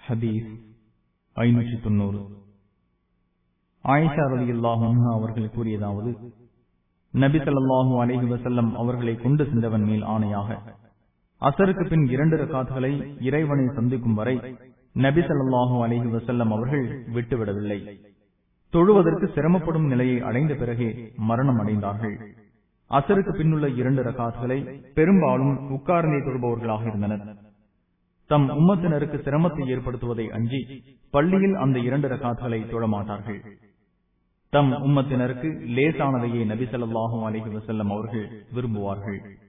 ஹதீஸ் ஐநூற்றி தொண்ணூறு ஆயிஷா ரதி அவர்கள் கூறியதாவது நபி ஸல்லல்லாஹு அலைஹி வஸல்லம் அவர்களை கொண்டு சென்றவன் மேல் ஆணையாக அசருக்கு பின் இரண்டு ரக்காத்துகளை இறைவனை சந்திக்கும் வரை நபி ஸல்லல்லாஹு அலைஹி வஸல்லம் அவர்கள் விட்டுவிடவில்லை தொழுவதற்கு சிரமப்படும் நிலையை அடைந்த பிறகே மரணம் அடைந்தார்கள் அசருக்கு பின்னுள்ள இரண்டு ரகாத்துகளை பெரும்பாலும் உட்கார்ந்தே தொழுபவர்களாக இருந்தனர் தம் உம்மத்தினருக்கு சிரமத்தை ஏற்படுத்துவதை அஞ்சி பள்ளியில் அந்த இரண்டு ரகாத்துகளை தொழமாட்டார்கள் தம் உம்மத்தினருக்கு லேசானதையே நபி ஸல்லல்லாஹு அலைஹி வஸல்லம் அவர்கள் விரும்புவார்கள்